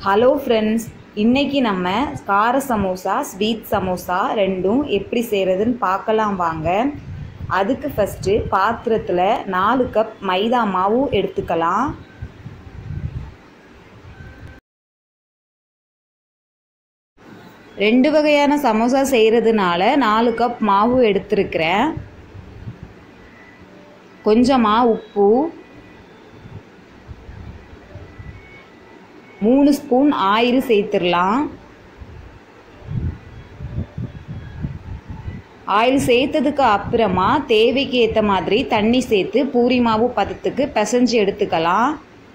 hello friends இன்னைக்கு நம்ம கார சமோசா ஸ்வீட் சமோசா ரெண்டும் எப்படி செய்கிறதுன்னு பார்க்கலாம் வாங்க அதுக்கு ஃபஸ்ட்டு பாத்திரத்தில் நாலு கப் மைதா மாவு எடுத்துக்கலாம் ரெண்டு வகையான சமோசா செய்கிறதுனால நாலு கப் மாவு எடுத்திருக்கிறேன் கொஞ்சமாக உப்பு மூணு ஸ்பூன் ஆயில் சேர்த்துடலாம் ஆயில் சேர்த்ததுக்கு அப்புறமா தேவைக்கு ஏற்ற மாதிரி தண்ணி சேர்த்து பூரி மாவு பதத்துக்கு பிசைஞ்சு எடுத்துக்கலாம்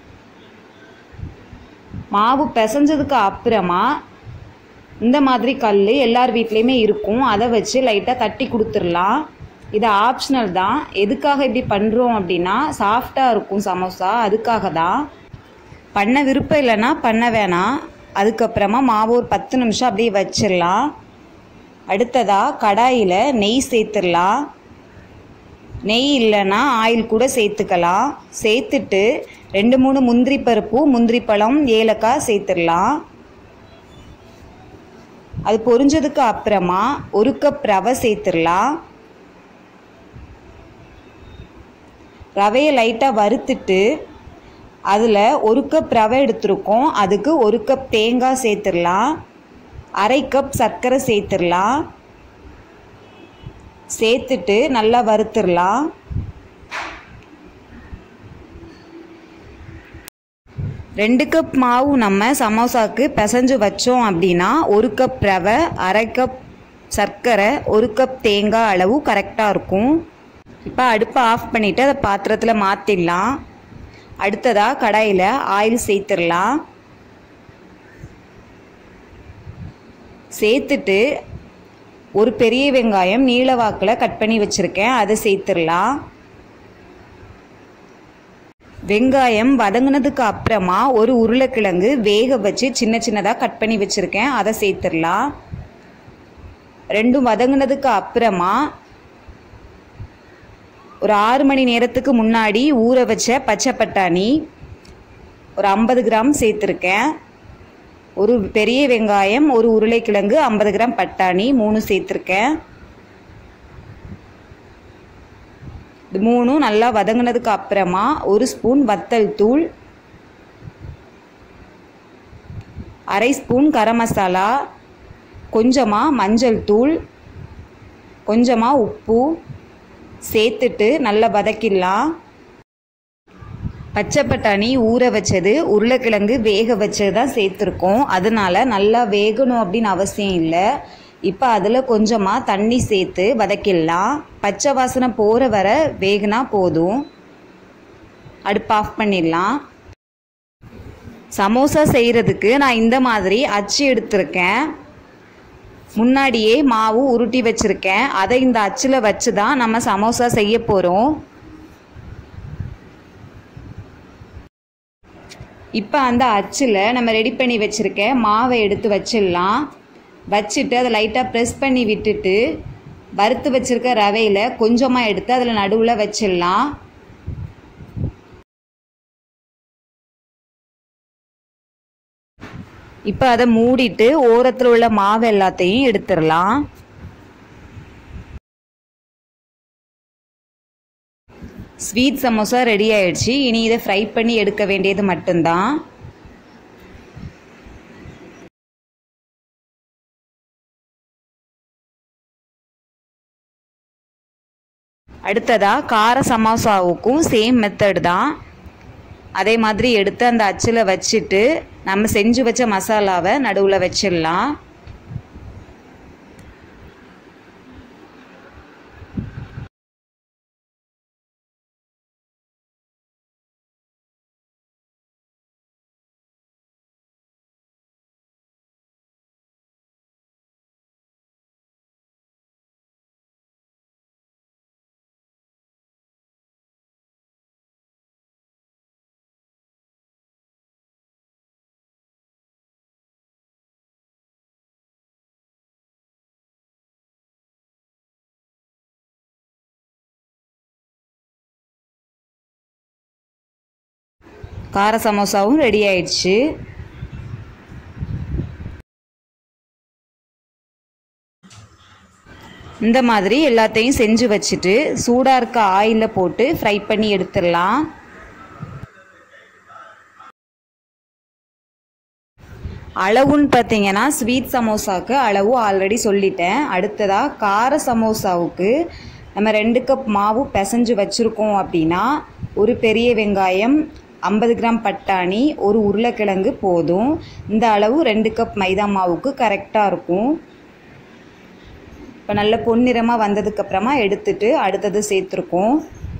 மாவு பிசைஞ்சதுக்கு அப்புறமா இந்த மாதிரி கல் எல்லார் வீட்லேயுமே இருக்கும் அதை வச்சு லைட்டாக தட்டி கொடுத்துடலாம் இது ஆப்ஷனல் தான் எதுக்காக இப்படி பண்ணுறோம் அப்படின்னா சாஃப்டாக இருக்கும் சமோசா அதுக்காக தான் பண்ண விருப்பம் இல்லைன்னா பண்ண வேணாம் அதுக்கப்புறமா மாவு ஒரு பத்து நிமிஷம் அப்படியே வச்சிடலாம் அடுத்ததாக கடாயில் நெய் சேர்த்துடலாம் நெய் இல்லைன்னா ஆயில் கூட சேர்த்துக்கலாம் சேர்த்துட்டு ரெண்டு மூணு முந்திரி பருப்பு முந்திரி பழம் ஏலக்காய் சேர்த்துடலாம் அது பொரிஞ்சதுக்கு அப்புறமா ஒரு கப் ரவை சேர்த்துடலாம் ரவையை லைட்டாக வறுத்துட்டு அதில் ஒரு கப் ரவை எடுத்துருக்கோம் அதுக்கு ஒரு கப் தேங்காய் சேர்த்துடலாம் அரை கப் சர்க்கரை சேர்த்துடலாம் சேர்த்துட்டு நல்லா வறுத்துடலாம் ரெண்டு கப் மாவு நம்ம சமோசாவுக்கு பிசைஞ்சு வச்சோம் அப்படின்னா ஒரு கப் ரவை அரை கப் சர்க்கரை ஒரு கப் தேங்காய் அளவு கரெக்டாக இருக்கும் இப்போ அடுப்பை ஆஃப் பண்ணிவிட்டு அதை பாத்திரத்தில் மாற்றிடலாம் அடுத்ததாக கடாயில் ஆயில் சேர்த்துடலாம் சேர்த்துட்டு ஒரு பெரிய வெங்காயம் நீல வாக்கில் கட் பண்ணி வச்சுருக்கேன் அதை சேர்த்துடலாம் வெங்காயம் வதங்கினதுக்கு அப்புறமா ஒரு உருளைக்கிழங்கு வேக வச்சு சின்ன சின்னதாக கட் பண்ணி வச்சுருக்கேன் அதை சேர்த்துடலாம் ரெண்டும் வதங்கினதுக்கு அப்புறமா ஒரு ஆறு மணி நேரத்துக்கு முன்னாடி ஊற வச்ச பச்சை பட்டாணி ஒரு ஐம்பது கிராம் சேர்த்துருக்கேன் ஒரு பெரிய வெங்காயம் ஒரு உருளைக்கிழங்கு ஐம்பது கிராம் பட்டாணி மூணு சேர்த்துருக்கேன் இது மூணும் நல்லா வதங்கினதுக்கு அப்புறமா ஒரு ஸ்பூன் வத்தல் தூள் அரை ஸ்பூன் கரம் மசாலா கொஞ்சமாக மஞ்சள் தூள் கொஞ்சமாக உப்பு சேர்த்துட்டு நல்லா வதக்கிடலாம் பச்சை பட்டாணி ஊற வச்சது உருளைக்கிழங்கு வேக வச்சது தான் சேர்த்துருக்கோம் அதனால நல்லா வேகணும் அப்படின்னு அவசியம் இல்லை இப்போ அதில் கொஞ்சமாக தண்ணி சேர்த்து வதக்கிடலாம் பச்சை வாசனை போகிற வர வேகுனா போதும் அடுப்பு ஆஃப் பண்ணிடலாம் சமோசா செய்கிறதுக்கு நான் இந்த மாதிரி அச்சு எடுத்திருக்கேன் முன்னாடியே மாவு உருட்டி வச்சுருக்கேன் அதை இந்த அச்சில் வச்சு தான் நம்ம சமோசா செய்ய போகிறோம் இப்போ அந்த அச்சில் நம்ம ரெடி பண்ணி வச்சுருக்க மாவை எடுத்து வச்சிடலாம் வச்சுட்டு அதை லைட்டாக ப்ரெஸ் பண்ணி விட்டுட்டு வறுத்து வச்சுருக்க ரவையில் கொஞ்சமாக எடுத்து அதில் நடுவில் வச்சிடலாம் இப்போ அதை மூடிட்டு ஓரத்தில் உள்ள மாவு எல்லாத்தையும் எடுத்துடலாம் ஸ்வீட் சமோசா ரெடி ஆயிடுச்சு இனி இதை ஃப்ரை பண்ணி எடுக்க வேண்டியது மட்டும்தான் அடுத்ததாக கார சமோசாவுக்கும் சேம் மெத்தட் தான் அதே மாதிரி எடுத்து அந்த அச்சில் வச்சுட்டு நம்ம செஞ்சு வச்ச மசாலாவை நடுவில் வச்சிடலாம் கார சமோசாவும் ரெடி ஆயிடுச்சு இந்த மாதிரி எல்லாத்தையும் செஞ்சு வச்சுட்டு சூடாக இருக்க ஆயிலில் போட்டு ஃப்ரை பண்ணி எடுத்துடலாம் அளவுன்னு பார்த்தீங்கன்னா ஸ்வீட் சமோசாவுக்கு அளவு ஆல்ரெடி சொல்லிட்டேன் அடுத்ததாக கார சமோசாவுக்கு நம்ம ரெண்டு கப் மாவு பிசைஞ்சு வச்சுருக்கோம் அப்படின்னா ஒரு பெரிய வெங்காயம் ஐம்பது கிராம் பட்டாணி ஒரு உருளைக்கிழங்கு போதும் இந்த அளவு ரெண்டு கப் மைதா மாவுக்கு கரெக்டாக இருக்கும் இப்போ நல்ல பொன்னிறமாக வந்ததுக்கப்புறமா எடுத்துட்டு அடுத்தது சேர்த்துருக்கோம்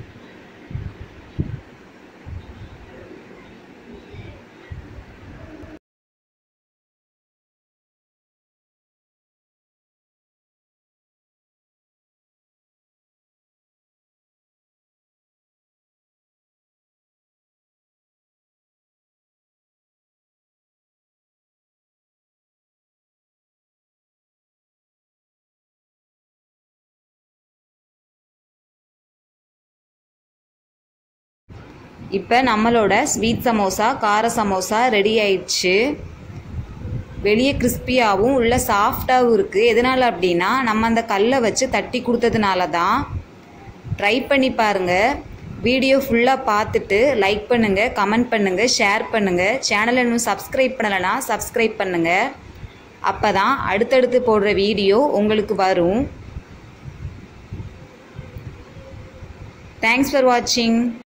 இப்போ நம்மளோட ஸ்வீட் சமோசா கார சமோசா ரெடி ஆயிடுச்சு வெளியே கிறிஸ்பியாகவும் உள்ள சாஃப்டாகவும் இருக்குது எதனால் அப்படின்னா நம்ம அந்த கல்லை வச்சு தட்டி கொடுத்ததுனால தான் ட்ரை பண்ணி பாருங்கள் வீடியோ ஃபுல்லாக பார்த்துட்டு லைக் பண்ணுங்கள் கமெண்ட் பண்ணுங்கள் ஷேர் பண்ணுங்கள் சேனலை இன்னும் சப்ஸ்கிரைப் பண்ணலைன்னா சப்ஸ்கிரைப் பண்ணுங்கள் அப்போ தான் அடுத்தடுத்து போடுற வீடியோ உங்களுக்கு வரும் தேங்க்ஸ் ஃபார் வாட்சிங்